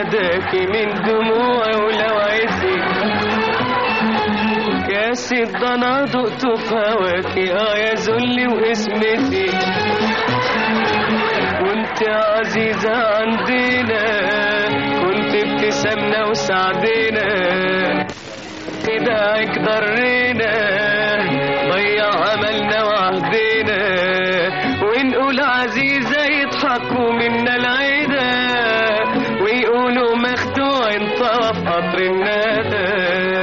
فداكي من دموعي ولوعتي كاس الضنا دقته في هواكي اه يا ذلي واسمتي كنت عزيزة عندنا كنت ابتسامنا وسعدنا خداعك ضرنا ضيع املنا وعهدنا ونقول عزيزة يضحكوا منا العيدة ويقولوا مخدوع طرف قطر الندى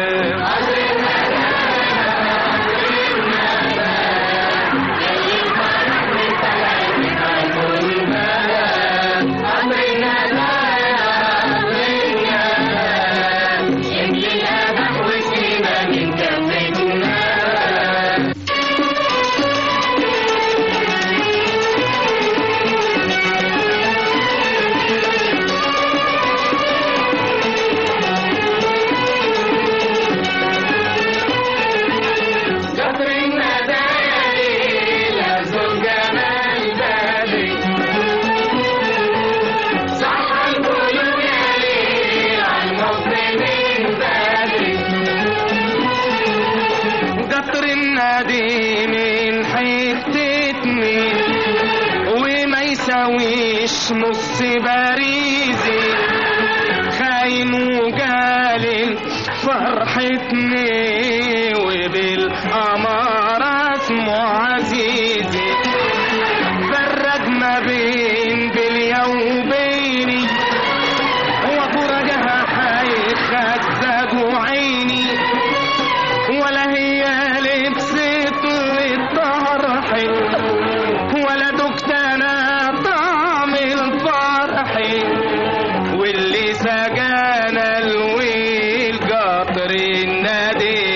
قطر النادي من حتتني وما يساويش نص باريزي خاين وقالل فرحتني وبالأمارة اسمه عزيزي فرق ما بين بليا وبيني وفرقها حيخزق عيني ولا هي لبست الطرح ولا دكت انا طعم الفرح واللي سجانا الويل قطر النادي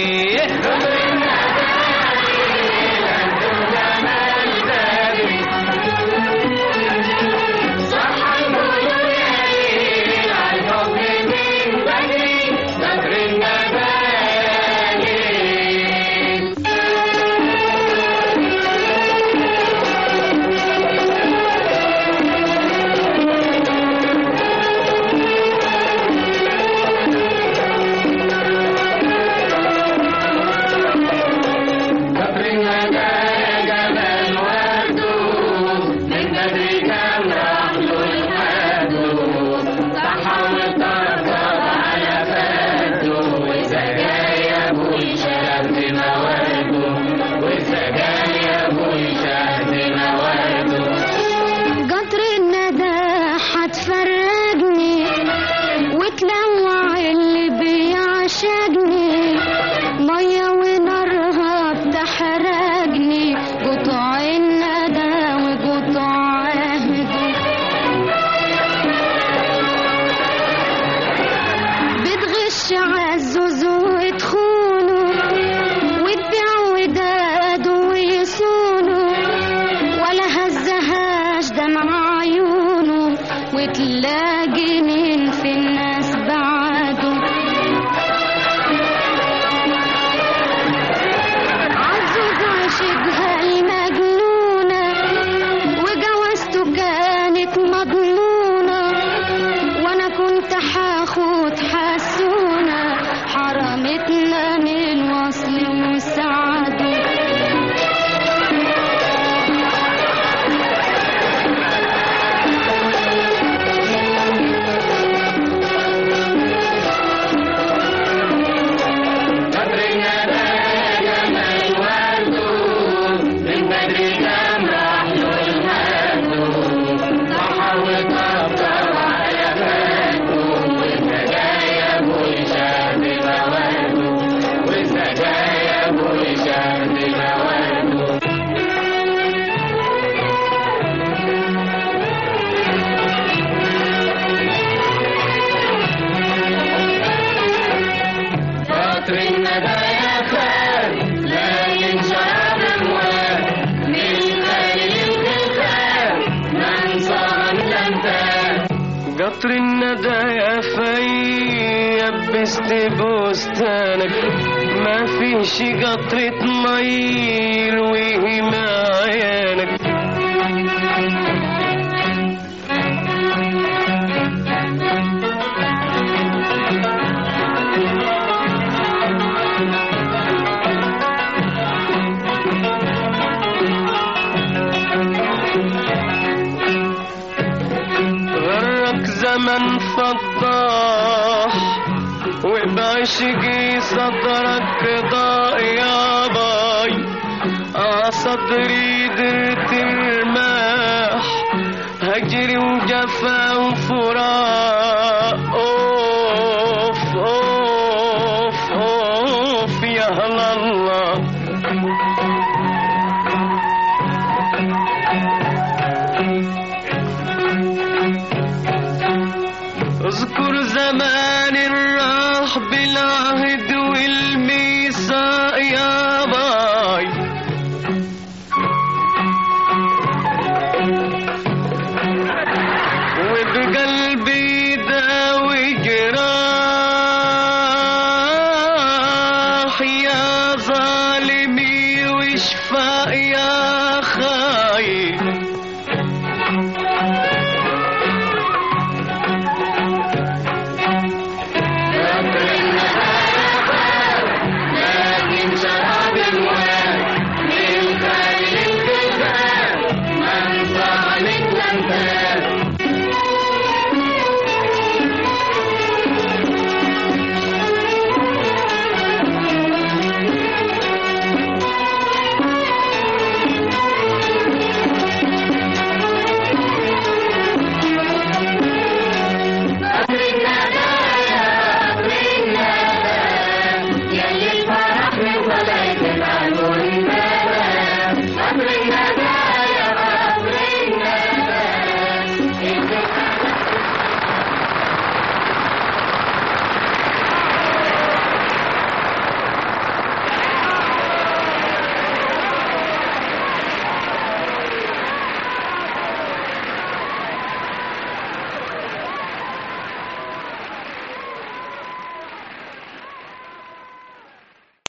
قطر الندى حتفرجني وتلوع اللي بيعشقني مية ونارها بتحرجني قطع الندى وقطع عهدي بتغش عزوز وتخونه وتبيع وداد ويصونه ولا هزهاش دمع عيونه وتلاقي مين في الناس بعده عزوز عشقها المجنونة وجوازته كانت مضمونة وانا كنت حاخد حسونة حرمتنا من وصل وسعده قطر الندى يا خال لا ينشر اموال من خير الخلفان من صار الامثال قطر الندى يا فيب بست بستانك ما فيش قطرة ميل وهما عيانك الزمن فضاح وبعشقي صدرك رضا يا باي ع صدري درت الماح هجري وجفا وفراق